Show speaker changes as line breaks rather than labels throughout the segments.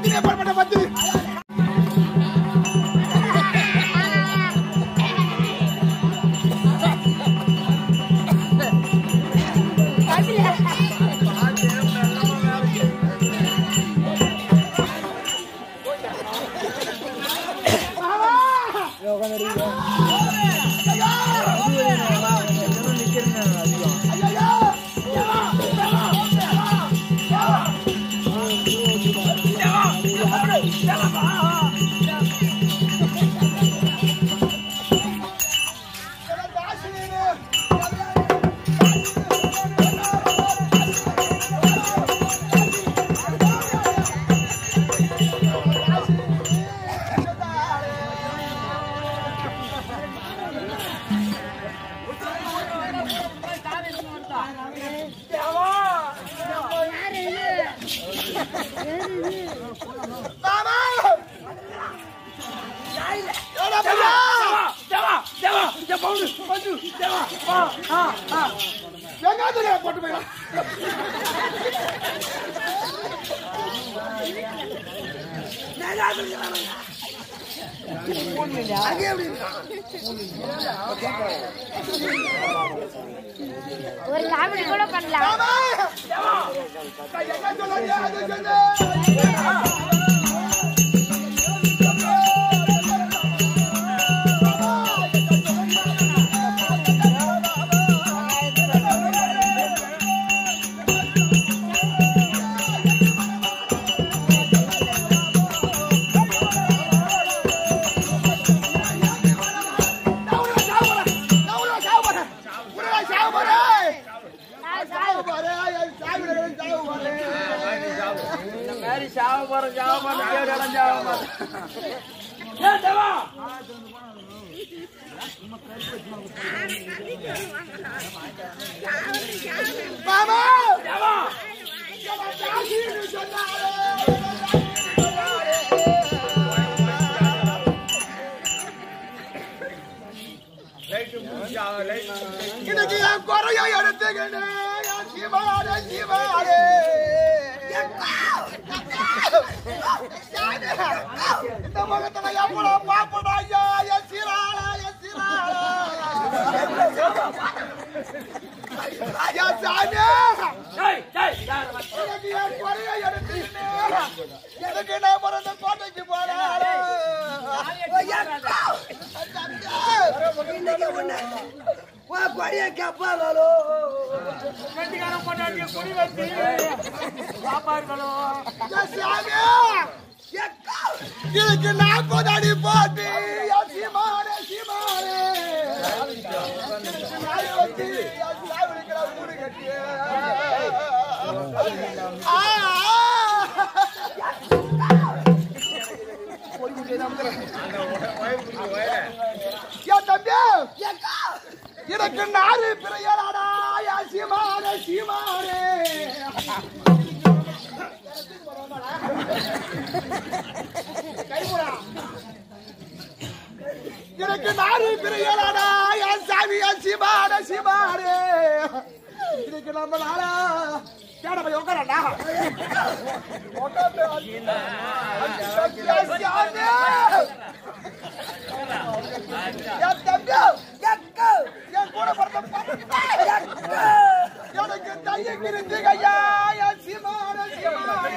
பத்தினி ஏற்பட்ட பத்தினி மாமா ஏடா பையா வெங்காயத்துல போட்டு போயிடலாம்
ஒரு காமெடி கூட பண்ணலாம்
மாமா எங்க சொல்லாதே அது சொல்லு நான் உன்னை சாவ போறேன். நான் உன்னை சாவ போறேன். உன்னை நான் சாவ போறேன்.
சாவு,
சாவ
சாவு.
போறேன். என் சாவிடவே சாவ போறேன். மாமா என்ன ஜாகின்னு சொன்னாரே. இன்னைக்கு என் குறைய எடுத்துக்கிட்டு என் சிவாரே சிவாரே இந்த முகத்துல எவ்வளவு பாப்படா ஐயா என் சிறாளா என் சிறாளா என் சாமி எனக்கு என் குறைய எடுத்துக்கிட்டு எனக்கு நான் பிறந்த கோட்டைக்கு போறேன்
இன்னைக்கு ஒண்ணு உன் கொடிய கேப்பாங்களோ
இதுக்கு நாற்பது அடி போட்டு என் சீமானே சீமானே நாய் வச்சு என் சாவடிக்கிற கூடு கட்டி ஆ, ஆ. என் தம்பி எனக்கு நாலு பிறையலாடா என் சீமானே சீமானே கைமுடா எனக்கு நாலு பிறையலாடா என் சாமி என் சீமானே சீமானே இதுக்கு நம்ம நாளா தேட போய் உட்காரண்டா என் தம்பி
எக்கு
என் கூட பிறந்த பையன். எனக்கு தையங்கிருந்து ஐயா என் சீமான சீமானே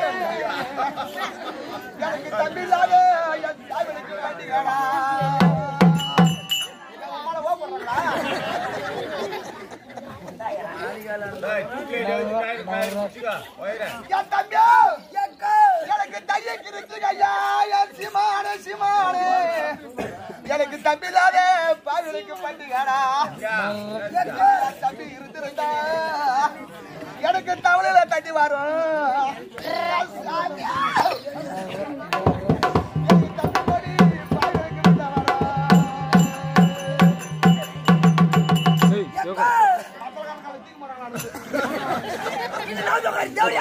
எனக்கு தம்பி இல்லாத என் தாய்மனுக்கு வேண்டியடா என் தம்பி
எக்கு
எனக்கு தையங்கிருந்து ஐயா என் சீமான சீமானே எனக்கு தம்பி இல்லாத பாவிலுக்கு பண்டிகடா என் தம்பி இருந்திருந்தா எனக்கு தவளையில தண்ணி வரும் சாமியா. எனக்கு தம்பி கொடி பாவிலுக்கு வந்தா வரும். அப்பளம் காலை தூக்கி போடுறாங்க.
இது நான் சொல்றேன் தேவையா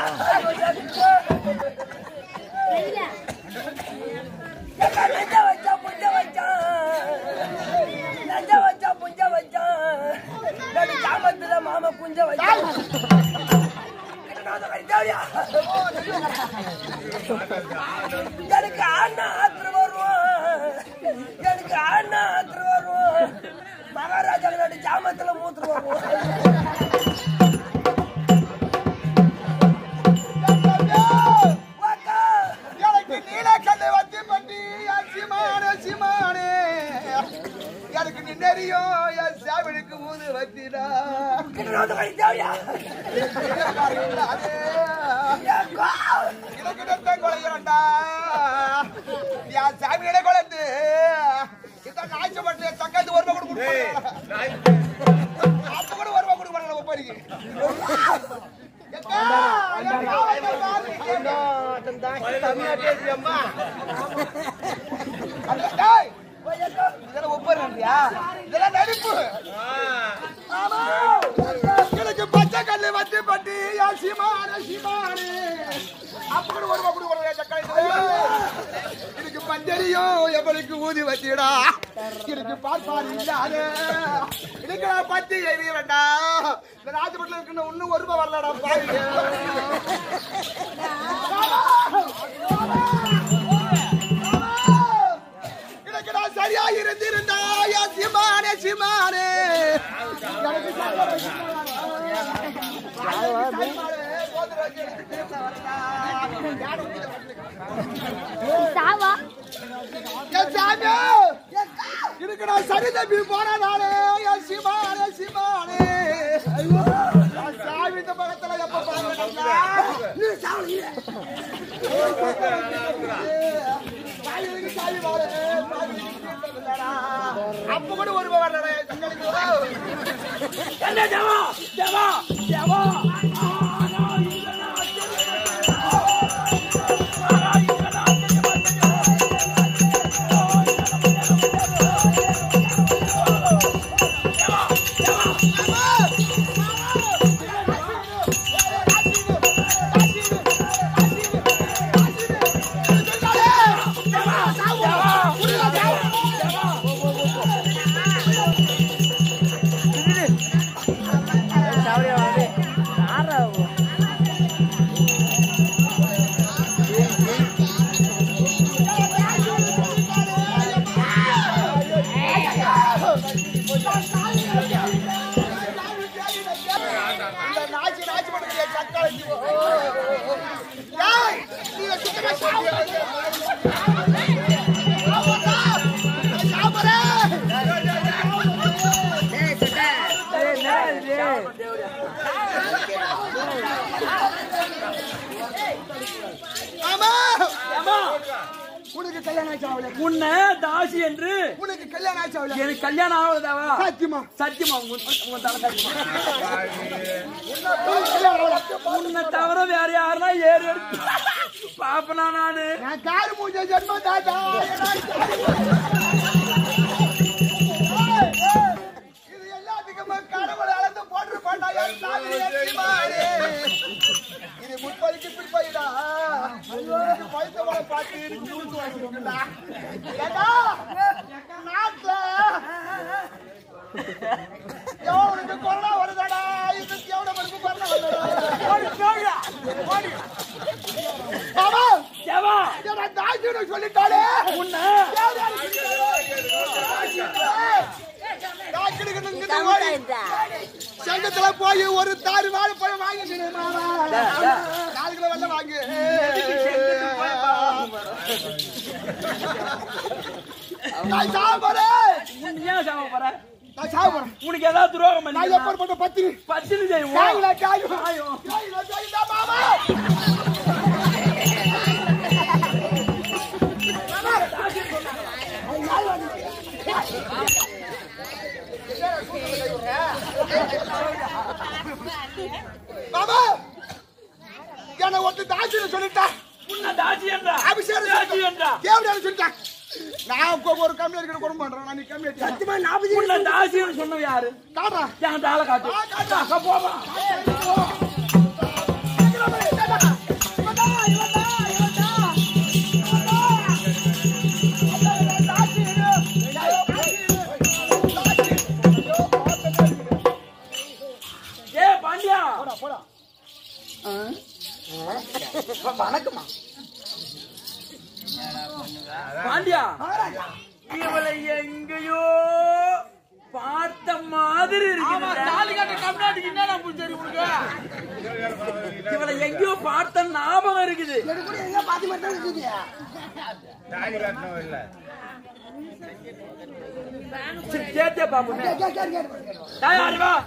வெளியில.
எங்க நெஞ்ச வச்சா புஞ்ச வச்சா நெஞ்ச வச்சா புஞ்ச வச்சா நடு சாமத்துல மாமா புஞ்ச வச்சா இது நான் சொல்றேன் தேவையா எனக்கு அண்ணா ஆத்திர வருவோம் எனக்கு அண்ணா ஆத்திர வருவோம் மகாராஜா நாடு ஜாமத்துல மூத்திர வருவோம் வாக்கா.
எனக்கு நீலக்கல்லை வத்தி பட்டி என் சீமானே சீமானே எனக்கு நின்னறியும் என் சாவிடுக்கு ஊது வத்திடா
கிட்ட கை தேவையா ஏக்கா.
இதற்கிட்ட கொலைகிறண்டா என் சாமியிட கொலைந்து இந்த காய்ச்ச பட்டு தக்காத்து ஒரு ரூபா கொடுக்க அப்ப கூட ஒரு ரூபா கொடுக்க மாட்டேன் ஒப்பரிக்கு இதெல்லாம் ஒப்பரியா இதெல்லாம் நடிப்பு ஆமா எனக்கு பச்சை கல்லு வச்சு பட்டி என் சீமான சீமானே அப்ப கூட ஒரு ரூபா கொடுக்க சக்காய் எனக்கு பஞ்சரியும் எவனுக்கு ஊதி வச்சிடா எனக்கு பார்ப்பார் இல்லாத எனக்கு நான் பத்தி எரிய வேண்டாம் இந்த ராஜபட்டில் இருக்குன்னு இன்னும் ஒரு ரூபாய் வரலடா பாருங்க எனக்கு நான் சரியா இருந்திருந்தா என் சிமானே சிமானே எனக்கு சம்பளம்
சாவா
என் சாமி இதுக்கு நான் சரி தம்பி போனதாலே என் சிமானே சிமானே என் சாமி இந்த பக்கத்துல எப்ப பாருங்க
நீ சாவலியே.
அப்ப கூட ஒரு வரல தங்களுக்கு
என்ன தேவா தேவா தேவா
இந்த நாச்சி நாச்சி பண்ணுங்க சக்காளி ஏய் நீ சுத்தமா சாப்பிடு ஆமா
தேவா
உனக்கு கல்யாணம் ஆச்சு அவளே
உன்னை தாசி என்று
உனக்கு கல்யாணம் ஆச்சு அவளே
எனக்கு கல்யாணம் ஆகுதாவா
சாத்தியமா
சத்தியமா உன் உன் தலை சத்தியமா
உனக்கு கல்யாணம் ஆகல.
உன்னை தவிர வேற யாருன்னா ஏறு எடுத்து பாப்பனா நானு
நான் காரு மூஞ்ச ஜென்மம் தாத்தா இது எல்லாத்துக்குமே கடவுள் அளந்து போட்டு போட்டா என் சாமி ஏற்றிமாறு. இது முற்பதிக்கு பிற்பயிடா இதுக்கு பைத்தவளை பார்த்து எனக்கு தூக்கு வாங்கிருக்குடா ஏடா நாட்டுல எவனுக்கு கொரோனா வருதாடா இது எவனுக்கு கொரோனா வருதாடா ஆமா
தேவா
ஏடா தாய்ச்சின்னு சொல்லிட்டாளே
உன்னை
சங்கத்துல போய் ஒரு தாறு வாழைப்பழம் வாங்கி நாலு கிலோ வெள்ளம் வாங்கு நான் சாப்பிடுறேன்
உன் ஏன் சாம போற
நான் சாப்பிடுறேன்
உனக்கு ஏதாவது துரோகம்
நான்
பண்ணி
எப்பேற்பட்ட பத்திரி
பத்தினி செய்வோம்
காயில காயும் காயில காயுதா மாமா மாமா என்ன ஒருத்தர் தாசின்னு சொல்லிட்டா
உன்னை தாசி என்றா
அபிஷேகம்
தாசி என்றா
தேவடியான்னு சொல்லிட்டான் நான் உங்க ஒரு கம்மி இருக்கிற குடும்பம் பண்றேன் நான் நீ கம்மி அடிச்சா
சத்தியமா நாற்பது உன்னை தாசின்னு சொன்னது யாரு
காட்டா
என் தாளை காட்டு
ஆ, காட்டு.
அக்கா போமா ஏ பாண்டியா
போடா
வணக்கம்மா பாண்டியா
மகாராஜா
இவளை எங்கேயோ பார்த்த மாதிரி
ஆமா
இருக்குது
தாலி கட்ட கம்நாட்டுக்கு என்னடா புடிச்சரி உனக்கு
இவளை எங்கேயோ பார்த்த ஞாபகம் இருக்குது
எனக்கு கூட எங்க பாத்தி மட்டும் இருக்குது
சரி, கேட்டே பாப்போமே
கே கே கே கே
தயாரி வா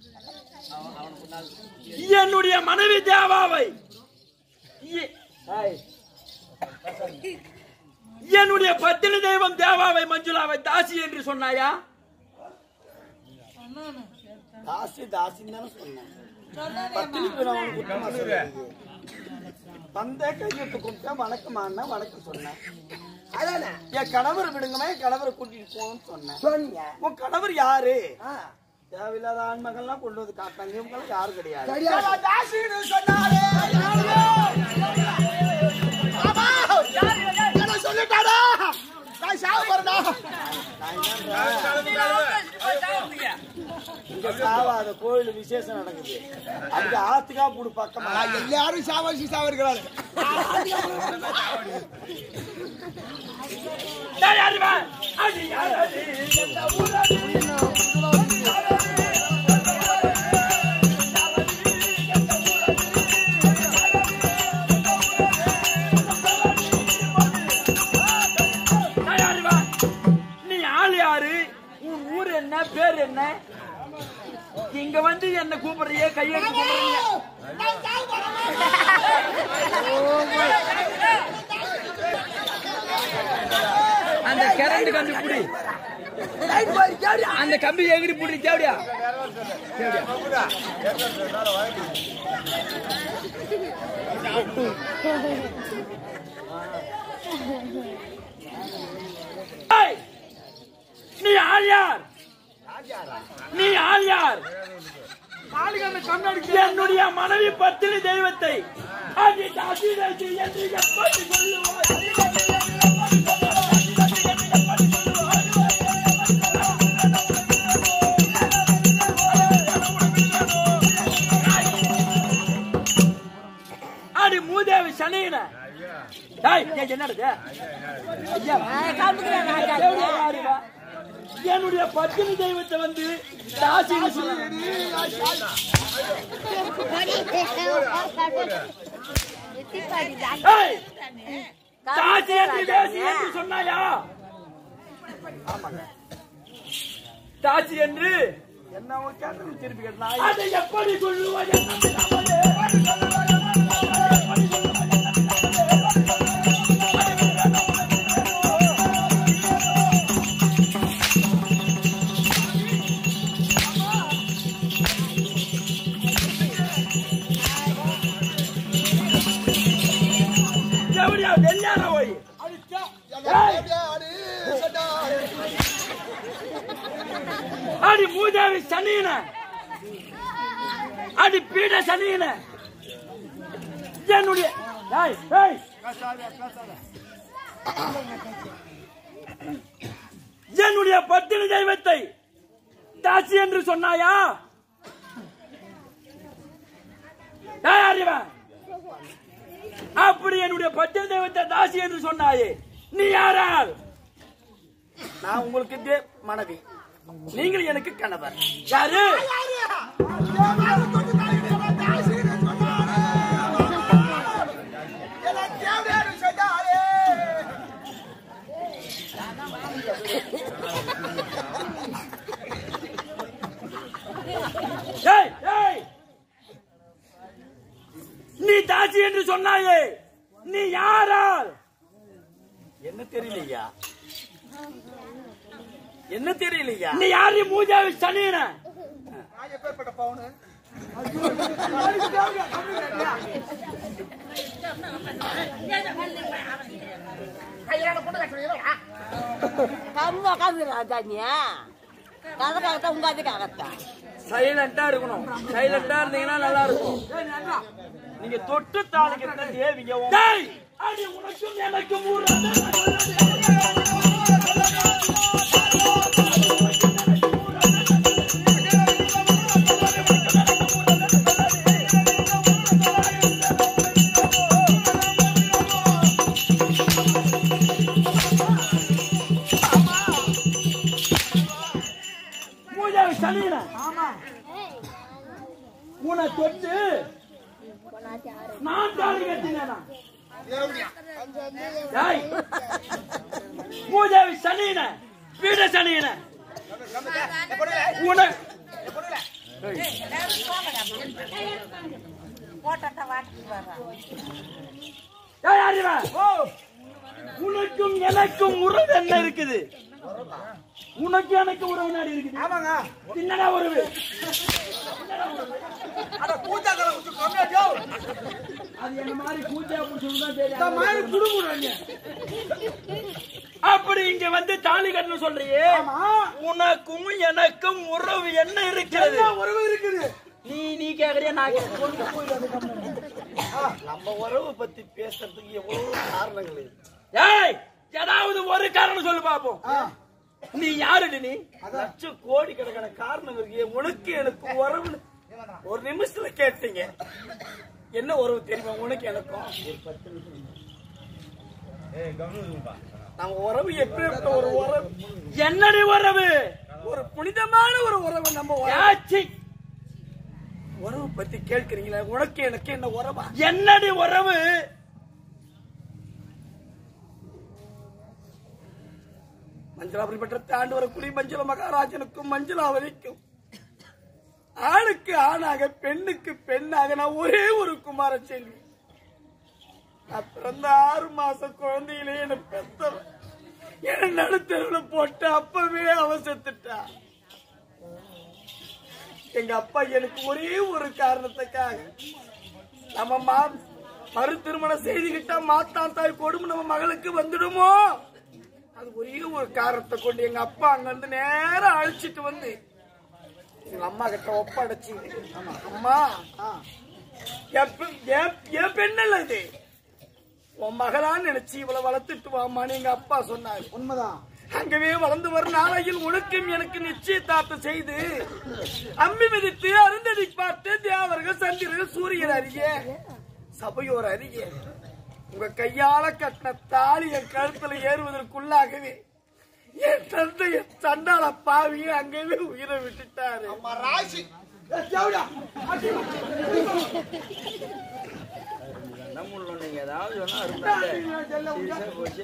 என்னுடைய மனைவி தேவாவை எ- ஹாய். என்னுடைய பத்தினி தெய்வம் தேவாவை மஞ்சுளாவை தாசி என்று சொன்னாயா
தாசி தாசின்னு தானே சொன்னேன் பத்தினிக்கு நான் உனக்கு குத்தமா சொல்றேன். வந்த கையெழுத்து கும்பிட்டேன் வணக்கமானா வணக்கம் சொன்னேன்
அதானே
என் கணவர் விடுங்கம்மா என் கணவரை கூட்டிட்டு போகணும்னு சொன்னேன்
சொன்னீங்க
உன் கணவர் யாரு
ஆ
தேவையில்லாத ஆண்மகள்லாம் கொண்டு வந்து காட்டாங்க இவங்களும் யாரும் கிடையாது
சரியா தாசின்னு சொன்னாலே ஆமா என்ன சொல்லிட்டாடா நான் சாவ போறடா
நான் என்னன்றேன், இங்க சாவாத கோயில் விசேஷம் நடக்குது அதுக்கு ஆத்துக்கா புடு பக்கமா
எல்லாரும் சாவாசி சாவ
தயாரி வா அது யாரது? எந்த ஊரது? தயாரி வா. நீ ஆள் யாரு உன் ஊர் என்ன பேர் என்ன இங்க வந்து என்ன கூப்பிடுறியே கையெழுத்து கூப்பிடுறீங்க அந்த கரண்ட் கம்பி புடி அந்த கம்பி எகிரி புடி தேவடியா ஏய், நீ ஆள் யார் நீ ஆள் யார் என்னுடைய மனைவி பத்தினி தெய்வத்தை அது தாசிதாசி என்று எப்படி சொல்லுவாய் அடி மூதேவி சனியன டேய் ஏய், என்னடா இது? ஐயா தேவடியா யாருடா? என்னுடைய பத்தினி தெய்வத்தை வந்து தாசி ஏய், தாசி என்று தேசி என்று சொன்னாயா தாசி என்று
என்ன உன் கேட்டது திருப்பி கேட்டா
அதை எப்படி சொல்லுவது நம்பினாமலே? எப்படியா வெள்ளார போய் அடி மூதேவி சனியன அடி பீட சனியன என்னுடைய ஏய், ஏய். என்னுடைய பத்தினி தெய்வத்தை தாசி என்று சொன்னாயா ஏய், அறிவன். அப்படி என்னுடைய பத்தினி தெய்வத்தை தாசி என்று சொன்னாயே நீ யாரால்
நான் உங்களுக்கு தே- மனைவி நீங்கள் எனக்கு கணவர்
யாரு ஏய், ஏய். நீ தாசி என்று சொன்னாயே நீ யாரால்
என்ன தெரியலையா என்ன தெரியலையா
நீ யாரு மூஜாவி சனியன
kamu akan adanya kata kata enggak aja kata
சைலண்டா இருக்கணும் சைலண்டா இருந்தீங்கன்னா நல்லா இருக்கும்
நீங்க தொட்டு தாளிக்கிறத தேவிங்க உன்
டேய், அடி உனக்கும் எனக்கும் ஊர் தொட்டு நான் தாலி கட்டினேனா டேய் பூஜாவி சனியன வீட சனியன உன ஏய், யார் இவன்? உனக்கும் எனக்கும் உறவு என்ன இருக்குது உனக்கு எனக்கு உறவு நாடி இருக்குது
ஆமாங்க
என்னடா உறவு
அட பூஜாக்கார விட்டு கம்மியாச்சோ
அது என்ன மாதிரி பூஜா புடிச்சுதான் தெரியும்
இந்த மாதிரி குடுக்குறாங்க
அப்படி இங்க வந்து தாலி கட்டணும் சொல்றியே
ஆமா
உனக்கும் எனக்கும் உறவு என்ன இருக்கிறது
என்ன உறவு இருக்குது
நீ நீ கேக்குறியா நான் கேக்குறேன்
நம்ம உறவை பத்தி பேசுறதுக்கு எவ்வளவு காரணங்கள் இருக்கு
ஏய் ஏதாவது ஒரு காரணம் சொல்லு பாப்போம்
ஆ,
நீ யாருடி நீ
லட்சம் கோடி கணக்கான காரணம் இருக்கு உனக்கு எனக்கு உறவு ஒரு நிமிஷத்துல கேட்டீங்க என்ன உறவு தெரியுமா உனக்கு எனக்கும் நம்ம உறவு எப்படிப்பட்ட ஒரு உறவு
என்னடி உறவு
ஒரு புனிதமான ஒரு உறவு நம்ம உறவு.
யாச்சி
உறவு பத்தி கேட்கிறீங்களா உனக்கு எனக்கு என்ன உறவா
என்னடி உறவு
மஞ்சளாபுரி பெற்ற ஆண்டு வரக்கூடிய மஞ்சள மகாராஜனுக்கும் மஞ்சளாவதிக்கும் ஆணுக்கு ஆணாக பெண்ணுக்கு பெண்ணாக நான் ஒரே ஒரு குமார செல்வி நான் பிறந்த ஆறு மாச குழந்தையிலே என்ன பெத்தவன் என்ன நடுத்தருவில் போட்டு அப்பவே அவ செத்துட்டா எங்க அப்பா எனக்கு ஒரே ஒரு காரணத்துக்காக நம்ம மா மறு திருமணம் செய்துகிட்டா மாத்தான் தாய் கொடுமை நம்ம மகளுக்கு வந்துடுமோ அது ஒரே ஒரு காரணத்தை கொண்டு எங்க அப்பா அங்க இருந்து நேரம் அழைச்சிட்டு வந்து எங்க அம்மா கிட்ட ஒப்படைச்சு அம்மா என் பெ- என் என் பெண்ணல்ல இது உன் மகளான்னு நினைச்சு இவ்வளவு வளர்த்துட்டு வாமான்னு எங்க அப்பா சொன்னாரு
உண்மைதான்
அங்கவே வளர்ந்து வரும் நாளையில் உனக்கும் எனக்கு நிச்சயதார்த்தம் செய்து அம்பி மிதித்து அருந்ததி பார்த்து தேவர்கள் சந்திரர்கள் சூரியன் அறிய சபையோர் அறிய உங்க கையால கட்டின தாலி என் கழுத்துல ஏறுவதற்குள்ளாகவே என் தந்தை என் சண்டாள பாவியை அங்கவே உயிரை விட்டுட்டாரு
அம்மா ராசி ஏய், தேவடா.
நம்மள நீங்க ஏதாவது சொன்னா அருமை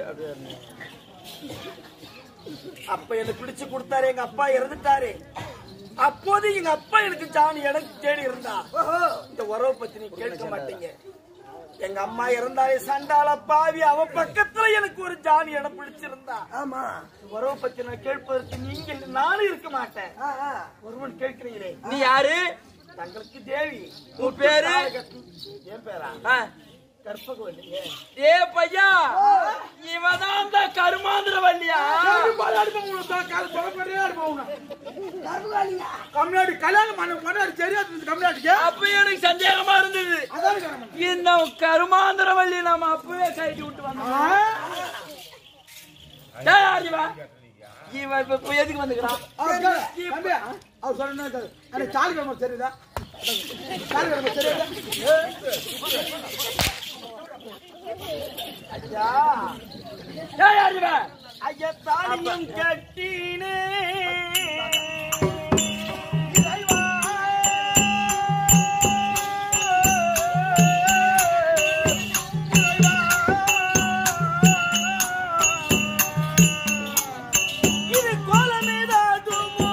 அப்ப எனக்கு பிடிச்சு கொடுத்தாரு எங்க அப்பா இறந்துட்டாரு அப்போது எங்க அப்பா எனக்கு ஜானி எனக்கு தேடி இருந்தா இந்த உறவை பத்தி நீ கேட்க மாட்டீங்க எங்க அம்மா இறந்தாலே சண்டால பாவி அவ பக்கத்துல எனக்கு ஒரு ஜானி இடம் பிடிச்சிருந்தா ஆமா உறவை பத்தி நான் கேட்பதற்கு நீங்க இல்லை, நானும் இருக்க மாட்டேன் ஒருவன் கேட்கிறீங்களே
நீ யாரு
தங்களுக்கு தேவி
உன் பேரு?
என் பேரா
ஆ.
கற்பகவல்லி
ஏ பையா இவதான் அந்த கருமாந்திர வள்ளியா
பால் அடிப்போம் உனக்கு தான் காலை தொடப்படியே அடிப்போம் உன்னை. கம்மியாடி கல்யாணம் பண்ண பண்ணாடி தெரியாது கம்மியாடிக்கு
அப்ப எனக்கு சந்தேகமா இருந்தது
அதான் காரணம்.
இந்த கருமாந்திர வள்ளி நம்ம அப்பவே கழட்டி விட்டு வந்தோம்
ஆ,
டேய், யார் இவன்? இவன் இப்ப இப்ப எதுக்கு வந்துக்கிறான்
அவர் கேளு. தம்பி, அவர் சொல்லணும் கேளு. எனக்கு சாலி கிழமை தெரியுதா சாலி கிழமை தெரியுதா
டேய், யார் இவன்?
ஐயா தாலியும் கட்டினே இது கோலமேதாதுமோ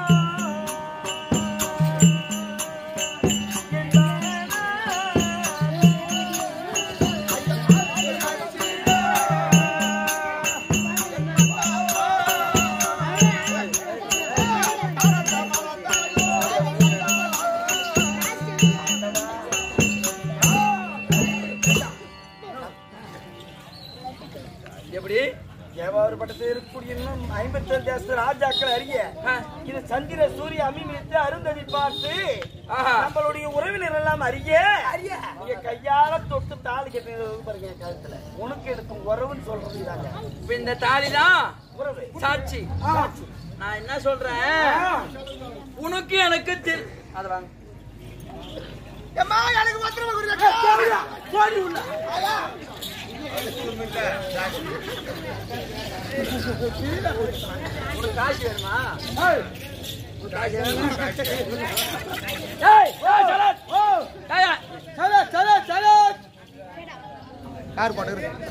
எப்படி
தேவாறு பட்டத்தில் இருக்கக்கூடிய இன்னும் ஐம்பத்தேழு தேச ராஜாக்கள் அறிய
ஆ.
இது சந்திர சூரிய அமிமித்து அருந்ததி பார்த்து
ஆஹா.
நம்மளுடைய உறவினர் எல்லாம் அறிய நீங்க கையால தொட்டு தாலி கட்டினது பாருங்க என் கழுத்துல உனக்கு எடுக்கும் உறவுன்னு சொல்றது இதாங்க
இப்ப இந்த தாலிதான்
உறவு
சாட்சி நான் என்ன சொல்றேன் உனக்கு எனக்கு தெரி- அது வாங்க
ஏம்மா, எனக்கு பத்திரமா கொடுங்க. தேவடா, போடி உள்ள. ஆயா.
உனக்கு காசு வேணுமா
ஏய்,
ஏய், ஏய், சரத்,
சலே சலே சலே கார் போட்டு இருக்கு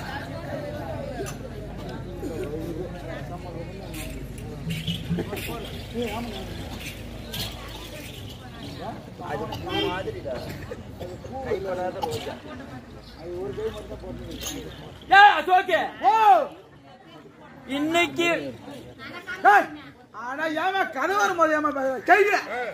ஏ அசோக்கு
ஓ
இன்னைக்கு
டேய், ஆனா ஏமா கதை வரும்போது ஏமா கையில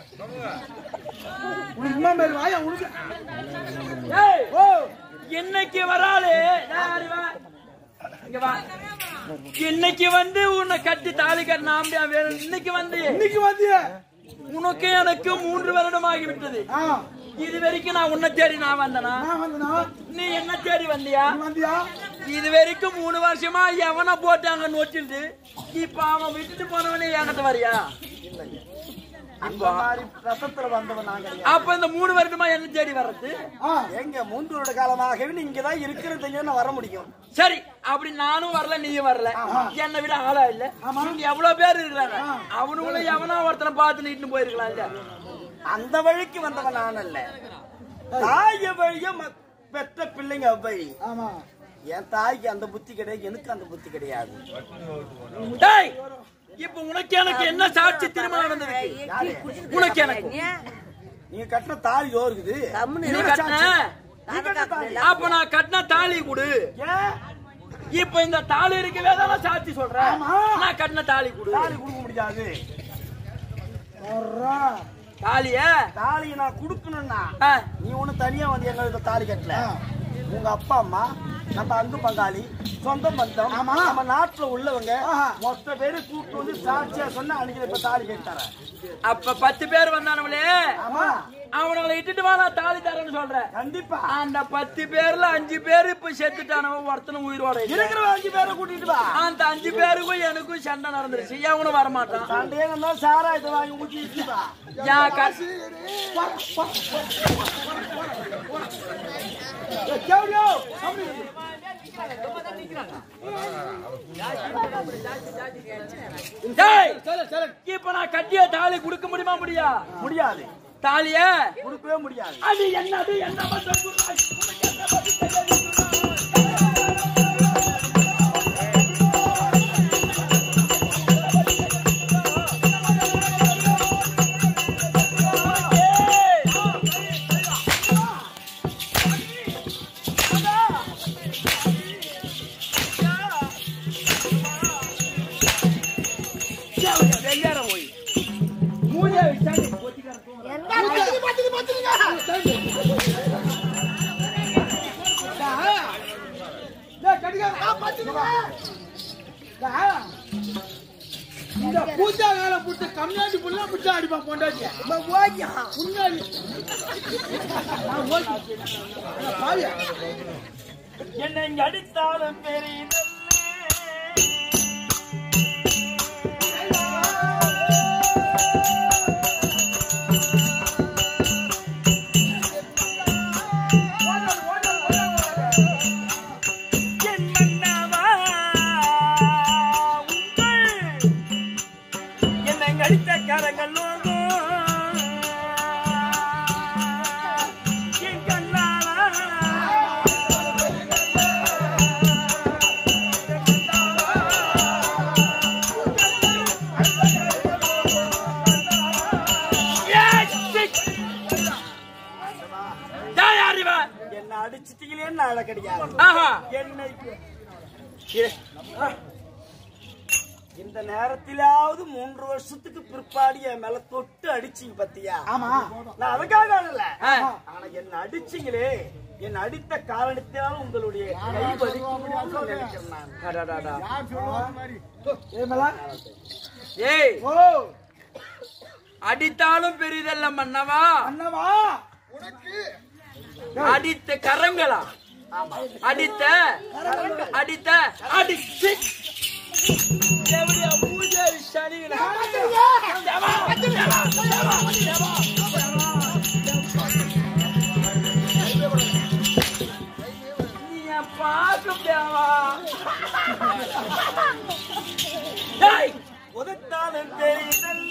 உனக்கு இம்மா மேல் வாயா உனக்கு
ஏய்
ஓ
இன்னைக்கு வராளு யாரு வா? இங்க வா இன்னைக்கு வந்து உன்னை கட்டி தாலி கட்டின ஆம்பியா வேணும் இன்னைக்கு வந்து
இன்னைக்கு வந்திய
உனக்கு எனக்கு மூன்று வருடம் ஆகிவிட்டது
ஆ
இது வரைக்கும் நான் உன்னை தேடி நான் வந்தனா
நான் வந்தனா
நீ என்ன தேடி வந்தியா
நீ வந்தியா
இது வரைக்கும் மூணு வருஷமா எவனை போட்டு அங்க நொட்டிருந்து இப்ப அவன் விட்டுட்டு போனவனே என்கிட்ட வரியா
அந்த மாதிரி ரசத்துல வந்தவன் நான் கிடையாது
அப்ப இந்த மூணு வருடமா என்ன தேடி வர்றது
ஆ
எங்க மூன்று காலமாகவே நீ இங்கதான் இருக்கிறதுங்க நான் வர முடியும்
சரி அப்படி நானும் வரல நீயும் வரல என்னை விட ஆளா இல்ல இங்க எவ்வளவு பேர் இருக்கிறாங்க அவனுங்கள எவனா ஒருத்தனை பார்த்து நீட்டு போயிருக்கலாம் இல்ல
அந்த வழிக்கு வந்தவன் நான் அல்ல தாய வழிய ம- பெற்ற பிள்ளைங்க அவ்வழி
ஆமா
என் தாய்க்கு அந்த புத்தி கிடையாது எனக்கு அந்த புத்தி கிடையாது
டேய் இப்ப உனக்கு எனக்கு என்ன சாட்சி திருமணம் நடந்ததுக்கு உனக்கு எனக்கு
நீங்க கட்டின தாலி யோருக்குது
கம்முனு
நீ
இரு.
கட்டின
நீ கட்டின தாலி
அப்ப நான் கட்டின தாலி கொடு
ஏன்
இப்ப இந்த தாலி இருக்கவே தான் நான் சாட்சி சொல்றேன் நான் கட்டின தாலி கொடு
தாலி கொடுக்க முடியாது
வர்றா.
தாலிய
தாலி நான் கொடுக்கணும்னா
ஆ,
நீ ஒண்ணு தனியா வந்து எங்க தாலி கட்டல உங்க அப்பா அம்மா நம்ம அங்கு பங்காளி சொந்த பந்தம்
ஆமா.
நம்ம நாட்டுல உள்ளவங்க
ஆஹா.
மொத்த பேரு கூப்பிட்டு வந்து சாட்சியா சொன்னா அன்னைக்கு இப்ப தாலி கட்டி தரேன்
அப்ப பத்து பேர் வந்தானவளே
ஆமா
அவனுங்களை இட்டுட்டு வா நான் தாலி தரேன்னு சொல்றேன்
கண்டிப்பா
அந்த பத்து பேர்ல அஞ்சு பேர் இப்ப செத்துட்டானவன் ஒருத்தனும் உயிரோட இல்ல.
இருக்கிற அஞ்சு பேரை கூட்டிட்டு வா
அந்த அஞ்சு பேருக்கும் எனக்கும் சண்டை நடந்துருச்சு எவனும் வரமாட்டான்
சண்டையே இருந்தா சாராயத்தை வாங்கி ஊத்தி வச்சுப்பா
என் கசி
ஏய், கேவலியோ, சாமி.
டேய்,
சரி சரி
இப்ப நான் கட்டிய தாலி கொடுக்க முடியுமா முடியா
முடியாது
தாலிய
கொடுக்கவே முடியாது
அது என்னது என்ன பண்றது குருநாய்? உனக்கு என்ன பத்தி தெரியாது குருநாய்? வெள்ளாரம் போய் மூஞ்சிய வச்சா நீ பொத்திக்கார தூங்குற.
டேய், கடிகார, பாத்துக்கங்க. டேய், இந்த பூஜா வேலை புட்டு கம்மியாடி புள்ள புட்டு அடிப்பான் பொண்டாட்டி முன்னாடி நான் ஓகே. அட பாவியா.
என்னை அடித்தாலும் பெரியதல்ல என் மன்னவா, உங்கள் என்னை அடித்த கரங்களோதோ என் கண்ணாவா
என்ன அடிச்சிட்டீங்களே நான் கிடையாது என்னை இந்த நேரத்திலாவது மூன்று வருஷத்துக்கு பிற்பாடு என் மேல தொட்டு அடிச்சீங்க பத்தியா
ஆமா
நான் அதுக்காக அழல ஆனா என்ன அடிச்சீங்களே என் அடித்த காரணத்தினால உங்களுடைய கை வலிக்கும்னு நினைக்கிறேன் நான்.
ஏமலா
ஏய்
ஓ
அடித்தாலும் பெரிதல்ல மன்னவா
அண்ணவா உனக்கு
அடித்த கரங்களா அடித்த அடித்த அடிச்சு எப்படியா பூஜை சனிகளா நீ பார்க்க தேவா டேய்
உதைத்தாலும் தெரியுதல்ல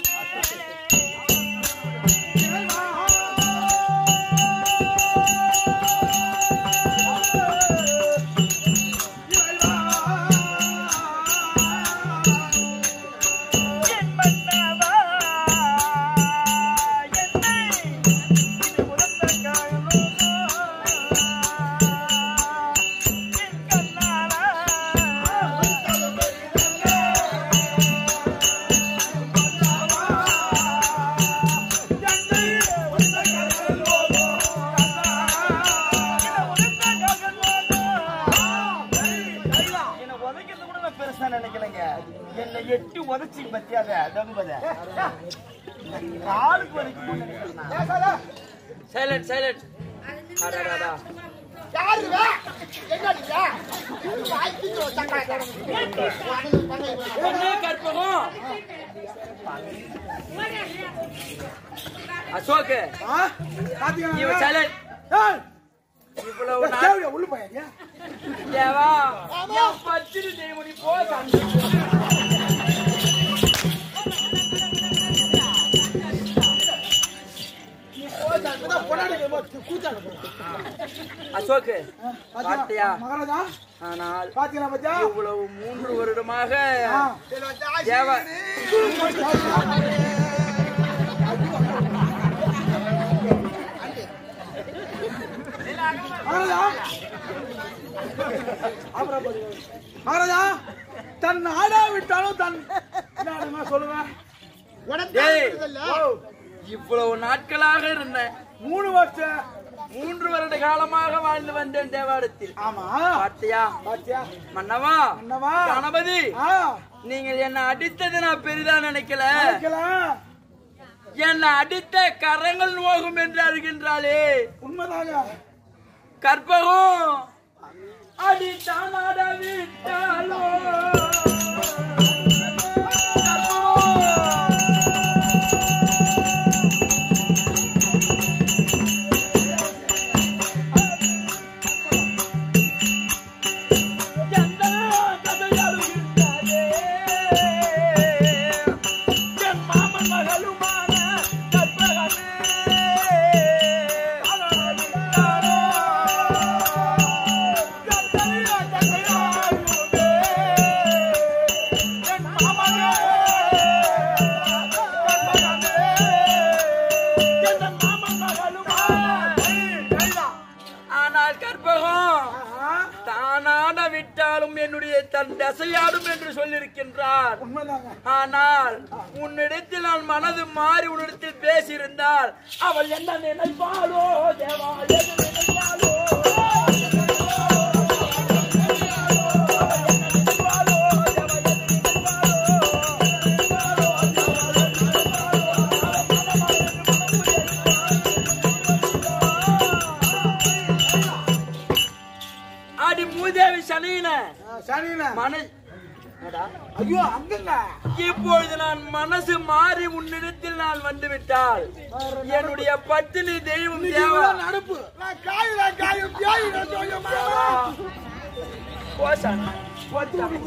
உதைக்கிறது கூட நான் பெருசா நினைக்கலைங்க என்னை எட்டி உதைச்சி பத்தி அத தம்பத காலுக்கு வரைக்கும் நினைக்கிறேன் நான்.
ஏன் சார்
சைலண்ட் சைலண்ட் அடடடா.
யாரு இவன்? என்ன நீங்க? வாய்க்கிட்டு வச்சாங்க.
ஒண்ணே கற்பகம் அசோக்
ஆ? பாத்தீங்களா?
இவன் சைலண்ட்
ஏய்,
இவ்வளவு
இந்த
நாள்
தேவையா உள்ள பையன்
தேவா என் பத்திரி தேவனி போ சண்டை அசோக் பாத்தியா?
மகாராஜா
ஆனால்
பாத்தீங்களா பத்தியா
இவ்வளவு மூன்று வருடமாக
ஆ.
இதுல வந்து ஆசி
தேவா
மகாராஜா அப்புறம் பாருங்க. மகாராஜா தன் ஆடா விட்டாலும் தன் என்ன சொல்லுங்க
உனக்கு
டேய்,
தெரியுதுல்ல?
இவ்வளவு நாட்களாக இருந்தேன்
மூணு வருஷம்
மூன்று வருட காலமாக வாழ்ந்து வந்தேன் தேவாலயத்தில்
ஆமா
பாத்தியா
பாத்தியா
மன்னவா
மன்னவா.
கணபதி
ஆ
நீங்கள் என்ன அடித்தது நான் பெரிதா நினைக்கல
நினைக்கலாம்.
என்னை அடித்த கரங்கள் நோகும் என்று அறிகின்றாளே
உண்மைதாங்க
கற்பகம் அடித்தானாட விட்டாலோ எந்த கதையழுகின்றாயே? என் மாமன் மகளுமான கற்பகமே அழகாயிருந்தாரோ? கத்தறிய கதையாயுமே. என் மாமனே கற்பகமே. என் மாமன் மகளுமான ஆனால் கற்பகம் தானாட விட்டாலும் என்னுடைய தன் தசையாடும் என்று சொல்லியிருக்கின்றார்
உண்மைதாங்க
ஆனால் உன்னிடத்தில் நான் மனது மாறி உன்னிடத்தில் பேசியிருந்தால் அவள் என்ன நினைப்பாளோ தேவா எது நினைப்பாளோ அடி மூதேவி சனியின
சனினா
மன
ஐயோ அங்கங்க
இப்பொழுது நான் மனசு மாறி உன்னிடத்தில் நான் வந்து விட்டால் என்னுடைய பத்தினி தெய்வம் தேவா
நடப்பு
நான் காயில காயும் பியாயில சொல்லும் மாமா.
போசான். போச்சான்.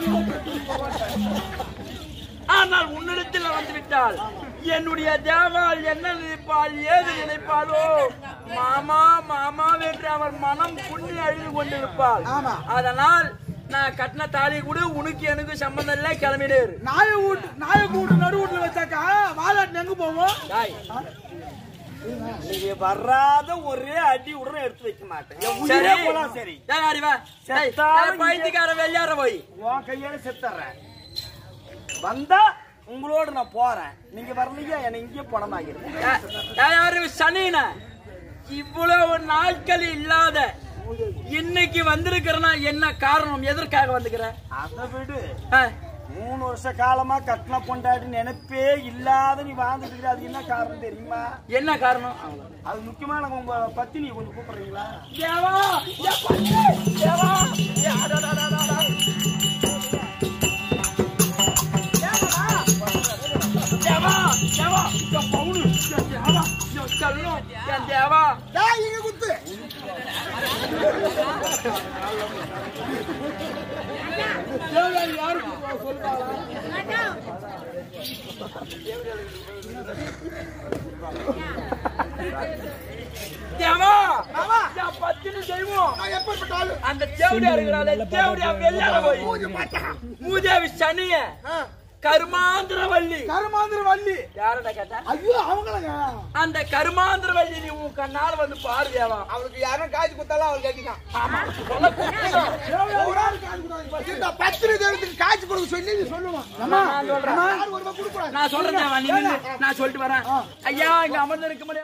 ஆனால் உன்னிடத்தில் நான் வந்து விட்டால் என்னுடைய தேவால் என்ன நினைப்பாள் ஏது நினைப்பாளோ மாமா மாமா என்று அவர் மனம் புண்ணி அழுது கொண்டிருப்பாள்
ஆமா.
அதனால் நான் கட்டின தாலி கூட உனக்கு எனக்கு சம்பந்தம் இல்லை கிளம்பினேரு
நாய வீட்டு நாய கூட்டு நடு வீட்டுல வச்சாக்கா வாலாட்டு எங்க போவோம்
டாய்
நீங்க வராத ஒரே அடி உடனே எடுத்து வைக்க மாட்டேன் என்
சரி
உயிரே போலாம் சரி
டேய் அறிவா டேய்
செத்தாலும்
பைத்தியக்கார வெள்ளார போய்
உன் கையால செத்துறேன் வந்தா உங்களோட நான் போறேன் நீங்க வரலையா என்ன இங்கே பணமாகிறேன்
யாரு சனின இவ்வளவு நாட்கள் இல்லாத இன்னைக்கு வந்திருக்கிறனா என்ன காரணம் எதற்காக வந்துக்கிற
அதை விடு
ஆ,
மூணு வருஷ காலமா கட்டின பொண்டாட்டி நினைப்பே இல்லாத நீ வாழ்ந்துட்டு இருக்கிற அது என்ன காரணம் தெரியுமா
என்ன காரணம்
அது முக்கியமான உங்க பத்தினி கொஞ்சம் கூப்பிடுறீங்களா
தேவா ஏ பச்சை, தேவா ஏ அடடடடடா. தேவா தேவா என் பவுனு என் தேவா என் செல்லம் என் தேவா
டேய், இங்க குத்து.
தேவா
மாமா.
என் பத்தினி தெய்வம்
நான் எப்பேற்பட்ட ஆளு?
அந்த தேவடியா இருக்கிறாள் தேவடியா வெள்ளாட போய்
மூஞ்சி பார்த்தா.
மூதேவி சனிய
ஆ.
கருமாந்திர வள்ளி
கருமாந்திர வள்ளி
யாரடா கேட்டா
ஐயோ அவங்களங்க
அந்த கருமாந்திர வள்ளி நீ உன் கண்ணால வந்து பாரு தேவா
அவளுக்கு யாரும் காய்ச்சி குத்தாலும் அவள் கேட்கலாம்
ஒரு ஆள் காது குத்தாது.
இந்த பத்திரி தேவத்துக்கு காய்ச்சி கொடுக்க சொல்லி நீ சொல்லுவான்
நான் சொல்றேன்
யாரும் ஒரு ரூபாய் கொடுக்கூடாது
நான் சொல்றேன் தேவா, நீ நில்லு. நான் சொல்லிட்டு வரேன் ஐயா இங்க அமர்ந்து இருக்க